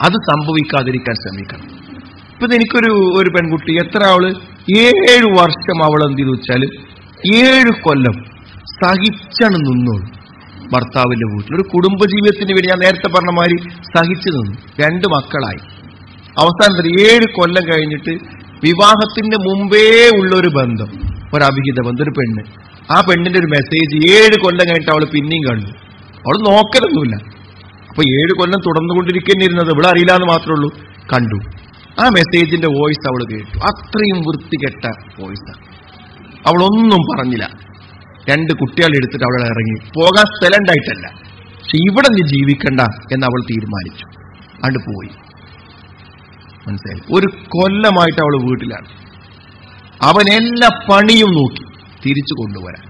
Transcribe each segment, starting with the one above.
അത് സംഭവിക്കാതിരിക്കാൻ ശ്രമിക്കണം ഇപ്പൊ ഇത് എനിക്കൊരു ഒരു പെൺകുട്ടി എത്ര അവള് ഏഴ് വർഷം അവൾ എന്ത് ചെയ്തു വെച്ചാൽ ഏഴ് കൊല്ലം സഹിച്ചാണ് നിന്നോളൂ ഭർത്താവിന്റെ വീട്ടിൽ ഒരു കുടുംബജീവിതത്തിന് വേണ്ടി ഞാൻ നേരത്തെ പറഞ്ഞ മാതിരി സഹിച്ചു നിന്നു രണ്ട് മക്കളായി അവസാനത്തിൽ ഏഴ് കൊല്ലം കഴിഞ്ഞിട്ട് വിവാഹത്തിന് മുമ്പേ ഉള്ള ഒരു ബന്ധം ഒരു അഭിഹിത ബന്ധം ഒരു പെണ്ണ് ആ പെണ്ണിന്റെ ഒരു മെസ്സേജ് ഏഴ് കൊല്ലം കഴിഞ്ഞിട്ട് അവൾ പിന്നെയും കണ്ടു അവൾ നോക്കലൊന്നുമില്ല അപ്പൊ ഏഴ് കൊല്ലം തുടർന്നുകൊണ്ടിരിക്കേണ്ടിയിരുന്നത് ഇവിടെ അറിയില്ല എന്ന് മാത്രമേ ഉള്ളൂ കണ്ടു ആ മെസ്സേജിന്റെ വോയിസ് അവൾ കേട്ടു അത്രയും വൃത്തികെട്ട വോയിസ് അവളൊന്നും പറഞ്ഞില്ല രണ്ട് കുട്ടികളെ എടുത്തിട്ട് അവൾ ഇറങ്ങി പോകാൻ സ്ഥലം ഉണ്ടായിട്ടല്ല പക്ഷെ ഇവിടെ നീ ജീവിക്കണ്ട എന്ന് അവൾ തീരുമാനിച്ചു അണ്ട് പോയി മനസ്സിലായി ഒരു കൊല്ലമായിട്ട് അവൾ വീട്ടിലാണ് അവൻ എല്ലാ പണിയും നോക്കി തിരിച്ചു കൊണ്ടുവരാൻ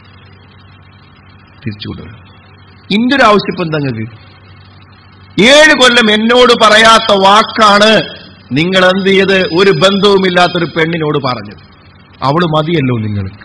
തിരിച്ചു കൊണ്ടുവരാൻ ഇന്റെ ഒരു ആവശ്യം ഇപ്പം നിങ്ങൾക്ക് ഏഴ് കൊല്ലം എന്നോട് പറയാത്ത വാക്കാണ് നിങ്ങൾ എന്ത് ചെയ്ത് ഒരു ബന്ധവുമില്ലാത്തൊരു പെണ്ണിനോട് പറഞ്ഞത് അവള് മതിയല്ലോ നിങ്ങൾക്ക്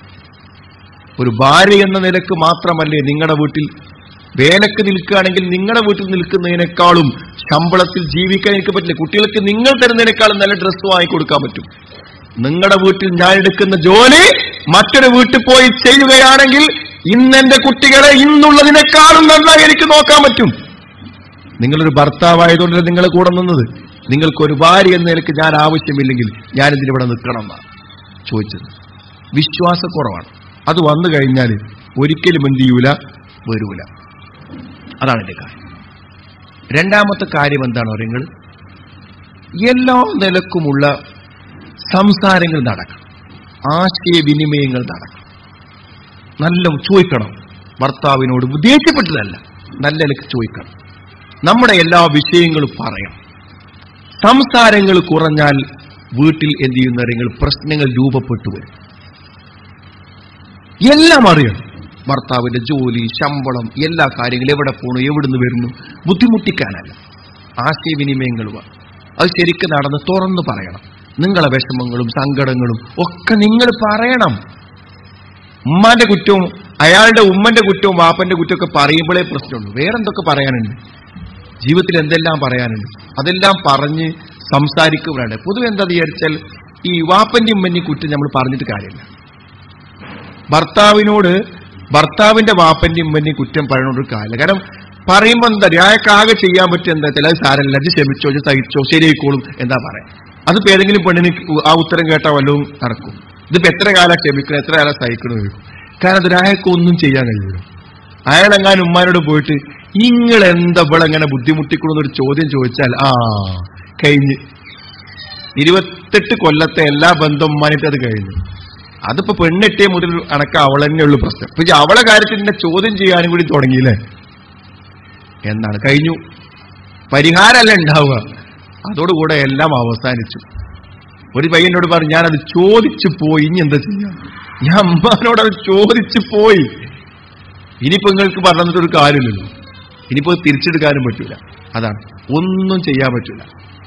ഒരു ഭാര്യ എന്ന നിലക്ക് മാത്രമല്ലേ നിങ്ങളുടെ വീട്ടിൽ വേലക്ക് നിൽക്കുകയാണെങ്കിൽ നിങ്ങളുടെ വീട്ടിൽ നിൽക്കുന്നതിനേക്കാളും ശമ്പളത്തിൽ ജീവിക്കാൻ എനിക്ക് പറ്റില്ല കുട്ടികൾക്ക് നിങ്ങൾ തരുന്നതിനേക്കാളും നല്ല ഡ്രസ്സ് വാങ്ങിക്കൊടുക്കാൻ പറ്റും നിങ്ങളുടെ വീട്ടിൽ ഞാൻ എടുക്കുന്ന ജോലി മറ്റൊരു വീട്ടിൽ പോയി ചെയ്യുകയാണെങ്കിൽ ഇന്ന് എന്റെ കുട്ടികളെ ഇന്നുള്ളതിനേക്കാളും നന്നായി എനിക്ക് നോക്കാൻ പറ്റും നിങ്ങളൊരു ഭർത്താവായതുകൊണ്ടല്ലേ നിങ്ങളെ കൂടെ നിന്നത് നിങ്ങൾക്ക് ഒരു ഭാര്യ എന്ന നിലക്ക് ഞാൻ ആവശ്യമില്ലെങ്കിൽ ഞാൻ ഇതിലിവിടെ നിൽക്കണം എന്നാണ് ചോദിച്ചത് വിശ്വാസക്കുറവാണ് അത് വന്നു കഴിഞ്ഞാൽ ഒരിക്കലും എന്ത് ചെയ്യൂല വരൂല അതാണ് എന്റെ കാര്യം രണ്ടാമത്തെ കാര്യം എന്താണ് നിങ്ങൾ എല്ലാ നിലക്കുമുള്ള സംസാരങ്ങൾ നടക്കണം ആശയവിനിമയങ്ങൾ നടക്കണം നല്ല ചോദിക്കണം ഭർത്താവിനോട് ദേഷ്യപ്പെട്ടതല്ല നല്ല നിലക്ക് ചോദിക്കണം നമ്മുടെ എല്ലാ വിഷയങ്ങളും പറയണം സംസാരങ്ങൾ കുറഞ്ഞാൽ വീട്ടിൽ എന്ത് ചെയ്യുന്ന നിങ്ങൾ പ്രശ്നങ്ങൾ രൂപപ്പെട്ടു വരും എല്ലാം അറിയണം ഭർത്താവിന്റെ ജോലി ശമ്പളം എല്ലാ കാര്യങ്ങളും എവിടെ പോണു എവിടുന്ന് വരുന്നു ബുദ്ധിമുട്ടിക്കാനല്ല ആശയവിനിമയങ്ങൾ വേണം അത് ശരിക്കും നടന്ന് തുറന്നു പറയണം നിങ്ങളെ വിഷമങ്ങളും സങ്കടങ്ങളും ഒക്കെ നിങ്ങൾ പറയണം ഉമ്മാന്റെ കുറ്റവും അയാളുടെ ഉമ്മന്റെ കുറ്റവും വാപ്പന്റെ കുറ്റവും ഒക്കെ പറയുമ്പോഴേ പ്രശ്നമുള്ളൂ വേറെന്തൊക്കെ പറയാനുണ്ട് ജീവിതത്തിൽ എന്തെല്ലാം പറയാനുണ്ട് അതെല്ലാം പറഞ്ഞ് സംസാരിക്കുകയാണ് പൊതുവെ എന്താ വിചാരിച്ചാൽ ഈ വാപ്പന്റെ ഉമ്മന്റെ കുറ്റം നമ്മൾ പറഞ്ഞിട്ട് കാര്യമില്ല ഭർത്താവിനോട് ഭർത്താവിന്റെ വാപ്പന്റെ ഉമ്മന്റെ കുറ്റം പറയണ ഒരു കാര്യം കാരണം പറയുമ്പോ എന്താ അയാൾക്ക് ആകെ ചെയ്യാൻ പറ്റും എന്താ വെച്ചാൽ അത് സാരല്ല അത് ക്ഷമിച്ചോ അത് സഹിച്ചോ ശരിയായിക്കോളും എന്താ പറയാ അതിപ്പോ ഏതെങ്കിലും പെണ്ണിന് ആ ഉത്തരം കേട്ടാൽ വല്ലതും നടക്കും ഇതിപ്പോ എത്ര കാലം ക്ഷമിക്കണം എത്ര കാലം സഹിക്കണം ചോദിക്കും കാരണം അത് അയാൾക്ക് ഒന്നും ചെയ്യാൻ കഴിയില്ല അയാളെങ്ങാനും ഉമ്മാനോട് പോയിട്ട് നിങ്ങൾ എന്താ ഇവിടെ എങ്ങനെ ബുദ്ധിമുട്ടിക്കണമെന്നൊരു ചോദ്യം ചോദിച്ചാൽ ആ കഴിഞ്ഞ് ഇരുപത്തെട്ട് കൊല്ലത്തെ എല്ലാ ബന്ധം ഉമ്മാനായിട്ട് അത് കഴിഞ്ഞു അതിപ്പോ പെണ്ണെട്ടിയ മുതൽ അണക്ക അവൾ തന്നെയുള്ളൂ പ്രശ്നം ഇപ്പൊ ഇജ്ജ് അവളെ കാര്യത്തിൽ എന്നെ ചോദ്യം ചെയ്യാനും കൂടി തുടങ്ങിയില്ലേ എന്നാണ് കഴിഞ്ഞു പരിഹാരമല്ല ഉണ്ടാവുക അതോടുകൂടെ എല്ലാം അവസാനിച്ചു ഒരു പയ്യനോട് പറഞ്ഞു ഞാനത് ചോദിച്ചു പോയി ഇനി എന്താ ചെയ്യാം ഞാൻ അമ്മാനോട് അത് ചോദിച്ചു പോയി ഇനിയിപ്പോ നിങ്ങൾക്ക് പറഞ്ഞിട്ട് ഒരു കാര്യമില്ലല്ലോ ഇനിയിപ്പോ അത് തിരിച്ചെടുക്കാനും പറ്റൂല അതാണ് ഒന്നും ചെയ്യാൻ പറ്റൂല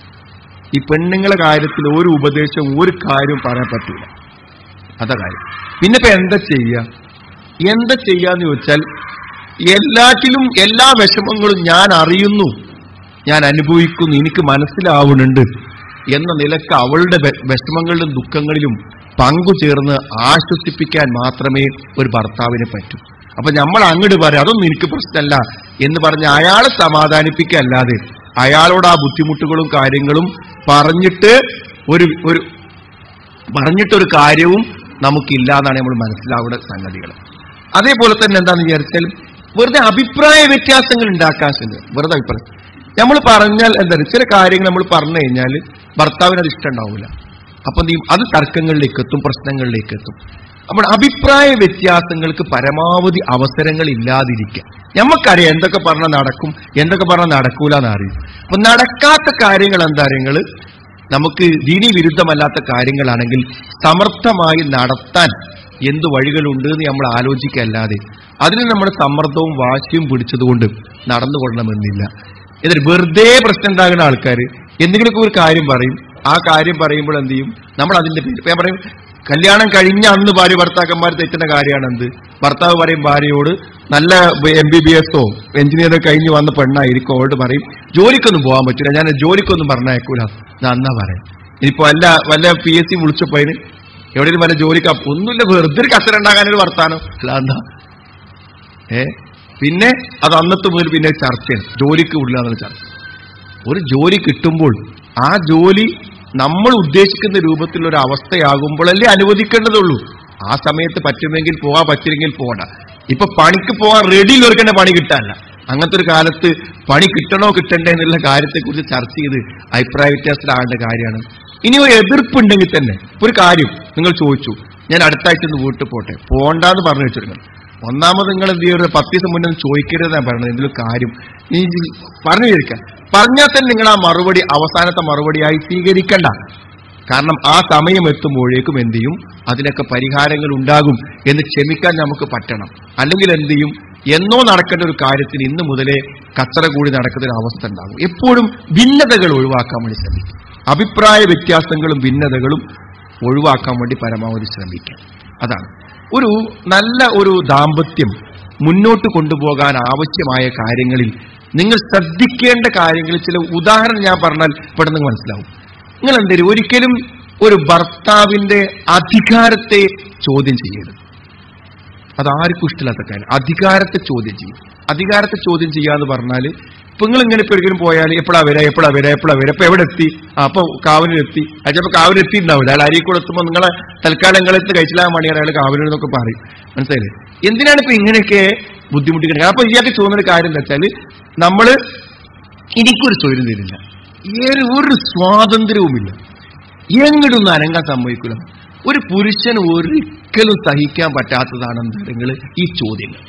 ഈ പെണ്ണുങ്ങളെ കാര്യത്തിൽ ഒരു ഉപദേശവും ഒരു കാര്യവും പറയാൻ പറ്റൂല അതാ കാര്യം പിന്നെ ഇപ്പൊ എന്താ ചെയ്യുക എന്താ ചെയ്യാന്ന് ചോദിച്ചാൽ എല്ലാറ്റിലും എല്ലാ വിഷമങ്ങളും ഞാൻ അറിയുന്നു ഞാൻ അനുഭവിക്കുന്നു എനിക്ക് മനസ്സിലാവുന്നുണ്ട് എന്ന നിലക്ക് അവളുടെ വെ- വിഷമങ്ങളിലും ദുഃഖങ്ങളിലും പങ്കുചേർന്ന് ആശ്വസിപ്പിക്കാൻ മാത്രമേ ഒരു ഭർത്താവിന് പറ്റൂ അപ്പൊ നമ്മൾ അങ്ങോട്ട് പറയാം അതൊന്നും എനിക്ക് പ്രശ്നമല്ല എന്ന് പറഞ്ഞ് അയാളെ സമാധാനിപ്പിക്കല്ലാതെ അയാളോട് ആ ബുദ്ധിമുട്ടുകളും കാര്യങ്ങളും പറഞ്ഞിട്ട് ഒരു ഒരു പറഞ്ഞിട്ടൊരു കാര്യവും നമുക്കില്ല എന്നാണ് നമ്മൾ മനസ്സിലാവുന്ന സംഗതികൾ അതേപോലെ തന്നെ എന്താന്ന് വിചാരിച്ചാൽ വെറുതെ അഭിപ്രായ വ്യത്യാസങ്ങൾ ഉണ്ടാക്കാൻ ശ്രമിക്കുക വെറുതെ അഭിപ്രായം നമ്മൾ പറഞ്ഞാൽ എന്താ ചില കാര്യങ്ങൾ നമ്മൾ പറഞ്ഞു കഴിഞ്ഞാൽ ഭർത്താവിന് അത് ഇഷ്ടമുണ്ടാവില്ല അപ്പൊ നീ അത് തർക്കങ്ങളിലേക്ക് എത്തും പ്രശ്നങ്ങളിലേക്ക് എത്തും അപ്പോൾ അഭിപ്രായ വ്യത്യാസങ്ങൾക്ക് പരമാവധി അവസരങ്ങൾ ഇല്ലാതിരിക്കുക നമുക്കറിയാം എന്തൊക്കെ പറഞ്ഞാൽ നടക്കും എന്തൊക്കെ പറഞ്ഞാൽ നടക്കൂല എന്നറിയും അപ്പൊ നടക്കാത്ത കാര്യങ്ങൾ എന്താ കാര്യങ്ങൾ നമുക്ക് ദീനി വിരുദ്ധമല്ലാത്ത കാര്യങ്ങളാണെങ്കിൽ സമർത്ഥമായി നടത്താൻ എന്ത് വഴികളുണ്ട് എന്ന് നമ്മൾ ആലോചിക്കല്ലാതെ അതിന് നമ്മൾ സമ്മർദ്ദവും വാശിയും പിടിച്ചതുകൊണ്ട് നടന്നുകൊള്ളണമെന്നില്ല എന്നിട്ട് വെറുതെ പ്രശ്നം ഉണ്ടാകുന്ന ആൾക്കാർ എന്തെങ്കിലുമൊക്കെ ഒരു കാര്യം പറയും ആ കാര്യം പറയുമ്പോൾ എന്ത് ചെയ്യും നമ്മൾ അതിന്റെ പേര് ഇപ്പൊ ഞാൻ പറയും കല്യാണം കഴിഞ്ഞ അന്ന് ഭാര്യ ഭർത്താക്കന്മാർ തെറ്റുന്ന കാര്യമാണ് എന്ത് ഭർത്താവ് പറയും ഭാര്യയോട് നല്ല എം ബി ബി എസോ എഞ്ചിനീയർ കഴിഞ്ഞ് വന്ന പെണ്ണായിരിക്കും അവളോട് പറയും ജോലിക്കൊന്നും പോകാൻ പറ്റില്ല ഞാൻ ജോലിക്കൊന്നും പറഞ്ഞേക്കൂല ഞാൻ എന്നാ പറയാം ഇനിയിപ്പോ വല്ല വല്ല പി എസ് സി വിളിച്ചപ്പോ അതിന് എവിടെയും വല്ല ജോലിക്ക് അപ്പ- ഒന്നുമില്ല വെറുതെ ഒരു കസര ഉണ്ടാകാനൊരു വർത്താനം അല്ല എന്താ ഏ പിന്നെ അത് അന്നത്തെ മുതൽ പിന്നെ ചർച്ചയാണ് ജോലിക്ക് വിടില്ല എന്നുള്ള ചർച്ച ഒരു ജോലി കിട്ടുമ്പോൾ ആ ജോലി നമ്മൾ ഉദ്ദേശിക്കുന്ന രൂപത്തിലുള്ള ഒരു അവസ്ഥയാകുമ്പോഴല്ലേ അനുവദിക്കേണ്ടതുള്ളൂ ആ സമയത്ത് പറ്റുമെങ്കിൽ പോകാൻ പറ്റില്ലെങ്കിൽ പോകണ്ട ഇപ്പൊ പണിക്ക് പോകാൻ റെഡിയിൽ ഒരുക്കണ്ട പണി കിട്ടാനല്ല അങ്ങനത്തെ ഒരു കാലത്ത് പണി കിട്ടണോ കിട്ടണ്ടേ എന്നുള്ള കാര്യത്തെക്കുറിച്ച് ചർച്ച ചെയ്ത് അഭിപ്രായ വ്യത്യാസത്തിലാകേണ്ട കാര്യമാണ് ഇനി ഒരു എതിർപ്പുണ്ടെങ്കിൽ തന്നെ ഒരു കാര്യം നിങ്ങൾ ചോദിച്ചു ഞാൻ അടുത്ത ആഴ്ച ഒന്ന് വീട്ടിൽ പോട്ടെ പോണ്ടാന്ന് പറഞ്ഞു വെച്ചിരുന്നു ഒന്നാമത് നിങ്ങൾ എന്ത് ചെയ്യരുത് പത്ത് ദിവസം മുന്നേ ഒന്ന് ചോദിക്കരുതെന്നാണ് പറയുന്നത് എന്തെങ്കിലും കാര്യം ഈ പറഞ്ഞു ചോദിക്കാം പറഞ്ഞാൽ തന്നെ നിങ്ങൾ ആ മറുപടി അവസാനത്തെ മറുപടിയായി സ്വീകരിക്കണ്ട കാരണം ആ സമയം എത്തുമ്പോഴേക്കും എന്ത് ചെയ്യും അതിനൊക്കെ പരിഹാരങ്ങൾ ഉണ്ടാകും എന്ന് ക്ഷമിക്കാൻ നമുക്ക് പറ്റണം അല്ലെങ്കിൽ എന്ത് ചെയ്യും എന്നോ നടക്കേണ്ട ഒരു കാര്യത്തിന് ഇന്ന് മുതലേ കച്ചറ കൂടി നടക്കുന്ന ഒരു അവസ്ഥ ഉണ്ടാകും എപ്പോഴും ഭിന്നതകൾ ഒഴിവാക്കാൻ വേണ്ടി ശ്രമിക്കും അഭിപ്രായ വ്യത്യാസങ്ങളും ഭിന്നതകളും ഒഴിവാക്കാൻ വേണ്ടി പരമാവധി ശ്രമിക്കാം അതാണ് ഒരു നല്ല ഒരു ദാമ്പത്യം മുന്നോട്ട് കൊണ്ടുപോകാൻ ആവശ്യമായ കാര്യങ്ങളിൽ നിങ്ങൾ ശ്രദ്ധിക്കേണ്ട കാര്യങ്ങളിൽ ചില ഉദാഹരണം ഞാൻ പറഞ്ഞാൽ പെട്ടെന്ന് മനസ്സിലാവും നിങ്ങൾ എന്തേലും ഒരിക്കലും ഒരു ഭർത്താവിന്റെ അധികാരത്തെ ചോദ്യം ചെയ്യരുത് അതാർക്കും ഇഷ്ടമില്ലാത്ത കാര്യം അധികാരത്തെ ചോദ്യം ചെയ്യും അധികാരത്തെ ചോദ്യം ചെയ്യാന്ന് പറഞ്ഞാല് ഇപ്പൊ നിങ്ങൾ ഇങ്ങനെ ഇപ്പൊ ഒരിക്കലും പോയാൽ എപ്പോഴാ വരാ എപ്പോഴാ വരാ എപ്പോഴാ വരാ അപ്പൊ എവിടെ എത്തി ആ, അപ്പൊ കാവലിലെത്തി അത് ചിലപ്പോ കാവലെത്തി ഉണ്ടാവില്ല അയാൾ അരിക്കൂടെ എത്തുമ്പോൾ നിങ്ങളെ തൽക്കാലം നിങ്ങളെത്ത് കഴിച്ചില്ലാൻ മണിയാണ് അയാൾ കാവലെന്നൊക്കെ പറയും മനസ്സിലായില്ലേ എന്തിനാണ് ഇപ്പൊ ഇങ്ങനെയൊക്കെ ബുദ്ധിമുട്ടിക്കുന്നത് അപ്പൊ ഇയാൾക്ക് തോന്നുന്ന ഒരു കാര്യം എന്താ വെച്ചാല് നമ്മള് എനിക്കൊരു തൊഴിൽ തരില്ല ഏറെ ഒരു സ്വാതന്ത്ര്യവുമില്ല എങ്ങോട്ടൊന്നും അനങ്ങാൻ സമ്മതിക്കില്ല ഒരു പുരുഷന് ഒരിക്കലും സഹിക്കാൻ പറ്റാത്തതാണ് എന്താണെങ്കിൽ ഈ ചോദ്യങ്ങൾ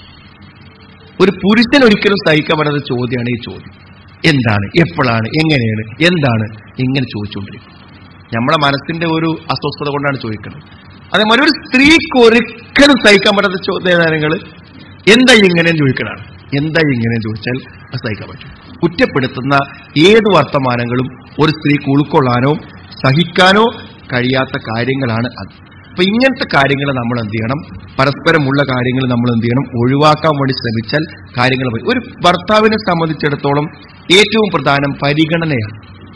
ഒരു പുരുഷൻ ഒരിക്കലും സഹിക്കാൻ പറ്റാത്ത ചോദ്യമാണ് ഈ ചോദ്യം എന്താണ് എപ്പോഴാണ് എങ്ങനെയാണ് എന്താണ് ഇങ്ങനെ ചോദിച്ചുകൊണ്ടിരിക്കും നമ്മളെ മനസ്സിന്റെ ഒരു അസ്വസ്ഥത കൊണ്ടാണ് ചോദിക്കുന്നത് അതേപോലെ ഒരു സ്ത്രീക്ക് ഒരിക്കലും സഹിക്കാൻ പറ്റാത്ത ചോദ്യങ്ങൾ എന്താ ഇങ്ങനെ ചോദിക്കണതാണ് എന്താ ഇങ്ങനെ ചോദിച്ചാൽ അത് സഹിക്കാൻ പറ്റും കുറ്റപ്പെടുത്തുന്ന ഏത് വർത്തമാനങ്ങളും ഒരു സ്ത്രീക്ക് ഉൾക്കൊള്ളാനോ സഹിക്കാനോ കഴിയാത്ത കാര്യങ്ങളാണ് അത് അപ്പൊ ഇങ്ങനത്തെ കാര്യങ്ങൾ നമ്മൾ എന്ത് ചെയ്യണം പരസ്പരമുള്ള കാര്യങ്ങൾ നമ്മൾ എന്ത് ചെയ്യണം ഒഴിവാക്കാൻ വേണ്ടി ശ്രമിച്ചാൽ കാര്യങ്ങൾ വരും. ഒരു ഭർത്താവിനെ സംബന്ധിച്ചിടത്തോളം ഏറ്റവും പ്രധാനം പരിഗണനയാണ്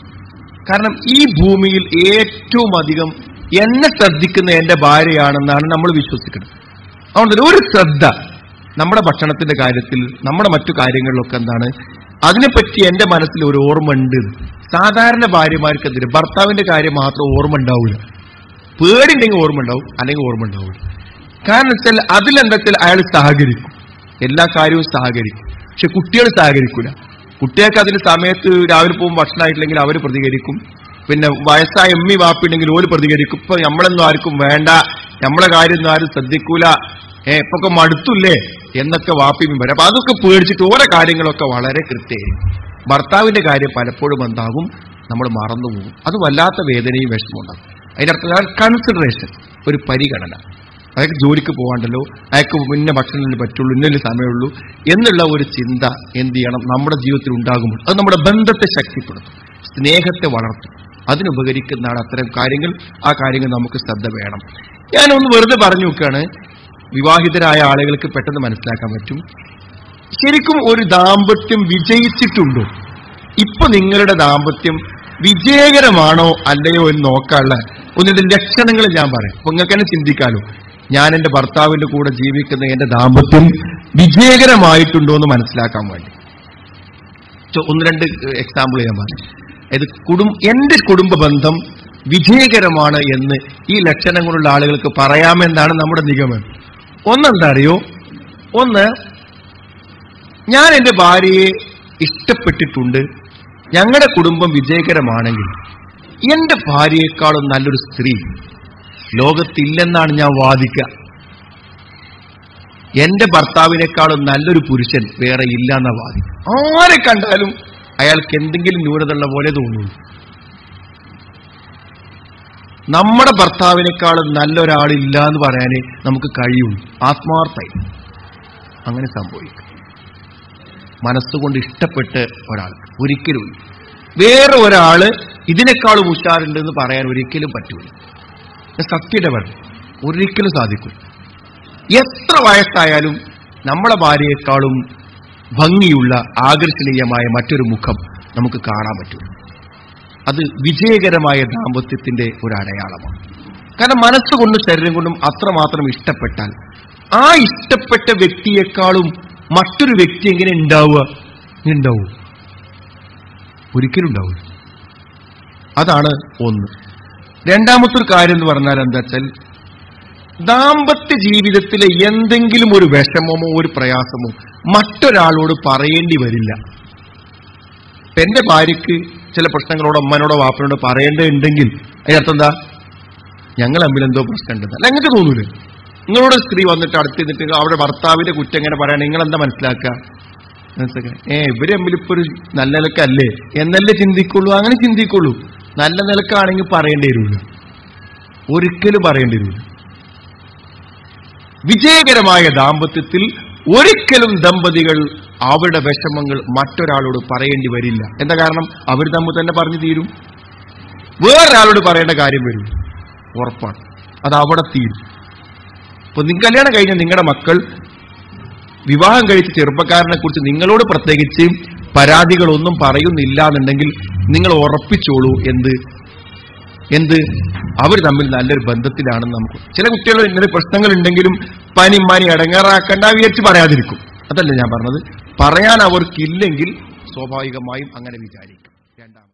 കാരണം ഈ ഭൂമിയിൽ ഏറ്റവും അധികം എന്നെ ശ്രദ്ധിക്കുന്ന എന്റെ ഭാര്യയാണെന്നാണ് നമ്മൾ വിശ്വസിക്കുന്നത് അതുകൊണ്ട് ഒരു ശ്രദ്ധ നമ്മുടെ ഭക്ഷണത്തിന്റെ കാര്യത്തിൽ നമ്മുടെ മറ്റു കാര്യങ്ങളിലൊക്കെ എന്താണ് അതിനെപ്പറ്റി എന്റെ മനസ്സിൽ ഒരു ഓർമ്മ ഉണ്ട് സാധാരണ ഭാര്യമാർക്ക് എന്തിന് ഭർത്താവിന്റെ കാര്യം മാത്രം ഓർമ്മ ഉണ്ടാവില്ല പേടിണ്ടെങ്കിൽ ഓർമ്മ ഉണ്ടാവും അല്ലെങ്കിൽ ഓർമ്മ ഉണ്ടാവില്ല കാരണം വെച്ചാൽ അതിലെന്താ വെച്ചാൽ അയാൾ സഹകരിക്കും എല്ലാ കാര്യവും സഹകരിക്കും പക്ഷെ കുട്ടികൾ സഹകരിക്കൂല കുട്ടികൾക്ക് അതിന് സമയത്ത് രാവിലെ പോകുമ്പോൾ ഭക്ഷണമായിട്ടില്ലെങ്കിൽ അവർ പ്രതികരിക്കും പിന്നെ വയസ്സായ എമ്മി വാപ്പിണ്ടെങ്കിൽ ഓര് പ്രതികരിക്കും ഇപ്പൊ നമ്മളൊന്നും ആർക്കും വേണ്ട നമ്മളെ കാര്യമൊന്നും ആരും ശ്രദ്ധിക്കൂല ഏ ഇപ്പൊക്കെ മടുത്തില്ലേ എന്നൊക്കെ വാപ്പിയും വരും അപ്പൊ അതൊക്കെ പേടിച്ചിട്ട് ഓരോ കാര്യങ്ങളൊക്കെ വളരെ കൃത്യമായിരിക്കും ഭർത്താവിന്റെ കാര്യം പലപ്പോഴും എന്താകും നമ്മൾ മറന്നുപോകും അത് വല്ലാത്ത വേദനയും വിഷമവും ഉണ്ടാകും അതിനർത്ഥം കൺസിഡറേഷൻ ഒരു പരിഗണന അയാൾക്ക് ജോലിക്ക് പോകാണ്ടല്ലോ അയാൾക്ക് മുന്നേ ഭക്ഷണത്തിന് പറ്റുള്ളൂ ഇന്നലെ സമയമുള്ളൂ എന്നുള്ള ഒരു ചിന്ത എന്ത് ചെയ്യണം നമ്മുടെ ജീവിതത്തിൽ ഉണ്ടാകുമ്പോൾ അത് നമ്മുടെ ബന്ധത്തെ ശക്തിപ്പെടുത്തും സ്നേഹത്തെ വളർത്തും അതിനുപകരിക്കുന്നതാണ് അത്തരം കാര്യങ്ങൾ ആ കാര്യങ്ങൾ നമുക്ക് ശ്രദ്ധ വേണം ഞാനൊന്ന് വെറുതെ പറഞ്ഞു നോക്കുകയാണ് വിവാഹിതരായ ആളുകൾക്ക് പെട്ടെന്ന് മനസ്സിലാക്കാൻ പറ്റും ശരിക്കും ഒരു ദാമ്പത്യം വിജയിച്ചിട്ടുണ്ടോ ഇപ്പൊ നിങ്ങളുടെ ദാമ്പത്യം വിജയകരമാണോ അല്ലയോ എന്ന് നോക്കാനുള്ള ഒന്നിന്റെ ലക്ഷണങ്ങൾ ഞാൻ പറയാം അപ്പൊ നിങ്ങൾക്ക് തന്നെ ചിന്തിക്കാലോ ഞാൻ എന്റെ ഭർത്താവിന്റെ കൂടെ ജീവിക്കുന്ന എന്റെ ദാമ്പത്യം വിജയകരമായിട്ടുണ്ടോ എന്ന് മനസ്സിലാക്കാൻ വേണ്ടി ചോ- ഒന്ന് രണ്ട് എക്സാമ്പിൾ ഞാൻ പറഞ്ഞു ഇത് കുടും എന്റെ കുടുംബ ബന്ധം വിജയകരമാണ് എന്ന് ഈ ലക്ഷണങ്ങളുള്ള ആളുകൾക്ക് പറയാമെന്നാണ് നമ്മുടെ നിഗമനം ഒന്നെന്താ അറിയോ ഒന്ന് ഞാൻ എന്റെ ഭാര്യയെ ഇഷ്ടപ്പെട്ടിട്ടുണ്ട് ഞങ്ങളുടെ കുടുംബം വിജയകരമാണെങ്കിൽ എന്റെ ഭാര്യയെക്കാളും നല്ലൊരു സ്ത്രീ ലോകത്തില്ലെന്നാണ് ഞാൻ വാദിക്കുക എന്റെ ഭർത്താവിനേക്കാളും നല്ലൊരു പുരുഷൻ വേറെ ഇല്ല എന്ന വാദിക്കുക ആരെ കണ്ടാലും അയാൾക്ക് എന്തെങ്കിലും ന്യൂനതയുള്ള പോലെ തോന്നുന്നു നമ്മുടെ ഭർത്താവിനേക്കാളും നല്ലൊരാളില്ല എന്ന് പറയാനേ നമുക്ക് കഴിയുള്ളൂ ആത്മാർത്ഥമായി അങ്ങനെ സംഭവിക്കും മനസ്സുകൊണ്ട് ഇഷ്ടപ്പെട്ട് ഒരാൾ ഒരിക്കലും ഇല്ല. വേറെ ഒരാള് ഇതിനേക്കാളും ഉഷാറുണ്ട് എന്ന് പറയാൻ ഒരിക്കലും പറ്റൂല ഞാൻ സത്യയുടെ പറഞ്ഞു ഒരിക്കലും സാധിക്കും എത്ര വയസ്സായാലും നമ്മളെ ഭാര്യയെക്കാളും ഭംഗിയുള്ള ആകർഷണീയമായ മറ്റൊരു മുഖം നമുക്ക് കാണാൻ പറ്റും അത് വിജയകരമായ ദാമ്പത്യത്തിന്റെ ഒരു അടയാളമാണ് കാരണം മനസ്സുകൊണ്ടും ശരീരം കൊണ്ടും അത്രമാത്രം ഇഷ്ടപ്പെട്ടാൽ ആ ഇഷ്ടപ്പെട്ട വ്യക്തിയെക്കാളും മറ്റൊരു വ്യക്തി എങ്ങനെ ഉണ്ടാവുക ഉണ്ടാവും ഒരിക്കലും ഉണ്ടാവില്ല അതാണ് ഒന്ന് രണ്ടാമത്തെ ഒരു കാര്യം എന്ന് പറഞ്ഞാൽ എന്താ വെച്ചാൽ ദാമ്പത്യ ജീവിതത്തിലെ എന്തെങ്കിലും ഒരു വിഷമമോ ഒരു പ്രയാസമോ മറ്റൊരാളോട് പറയേണ്ടി വരില്ല ഇപ്പൊ എന്റെ ഭാര്യയ്ക്ക് ചില പ്രശ്നങ്ങളോട് അമ്മനോടോ വാപ്പനോടോ പറയേണ്ടതുണ്ടെങ്കിൽ അതിനർത്ഥം എന്താ ഞങ്ങൾ തമ്മിൽ എന്തോ പ്രശ്നമുണ്ടെന്ന് അല്ല നിങ്ങൾക്ക് തോന്നൂലേ നിങ്ങളോട് സ്ത്രീ വന്നിട്ട് അടുത്ത് നിന്നിട്ട് അവരുടെ ഭർത്താവിന്റെ കുറ്റം എങ്ങനെ പറയണേ നിങ്ങൾ എന്താ മനസ്സിലാക്കുക മനസ്സിലാക്കുക ഏ ഇവര് തമ്മിൽ ഇപ്പൊ ഒരു നല്ല നിലക്കല്ലേ എന്നല്ലേ ചിന്തിക്കുള്ളൂ അങ്ങനെ ചിന്തിക്കുള്ളൂ നല്ല നിലക്കാണെങ്കിൽ പറയേണ്ടി വരില്ല ഒരിക്കലും പറയേണ്ടി വരില്ല വിജയകരമായ ദാമ്പത്യത്തിൽ ഒരിക്കലും ദമ്പതികൾ അവരുടെ വിഷമങ്ങൾ മറ്റൊരാളോട് പറയേണ്ടി വരില്ല എന്താ കാരണം അവർ തമ്മിൽ തന്നെ പറഞ്ഞു തീരും വേറൊരാളോട് പറയേണ്ട കാര്യം വരും ഉറപ്പാണ് അത് അവിടെ തീരും ഇപ്പൊ നിങ്ങൾ കല്യാണം കഴിഞ്ഞ നിങ്ങളുടെ മക്കൾ വിവാഹം കഴിച്ച ചെറുപ്പക്കാരനെ കുറിച്ച് നിങ്ങളോട് പ്രത്യേകിച്ച് പരാതികളൊന്നും പറയുന്നില്ല എന്നുണ്ടെങ്കിൽ നിങ്ങൾ ഉറപ്പിച്ചോളൂ എന്ത് എന്ത് അവർ തമ്മിൽ നല്ലൊരു ബന്ധത്തിലാണെന്ന് നമുക്ക് ചില കുട്ടികൾ ഇങ്ങനെ പ്രശ്നങ്ങൾ ഉണ്ടെങ്കിലും പനി മനി അടങ്ങാറാക്കണ്ട വിചാരിച്ച് പറയാതിരിക്കും അതല്ല ഞാൻ പറഞ്ഞത് പറയാൻ അവർക്കില്ലെങ്കിൽ സ്വാഭാവികമായും അങ്ങനെ വിചാരിക്കും രണ്ടാമത്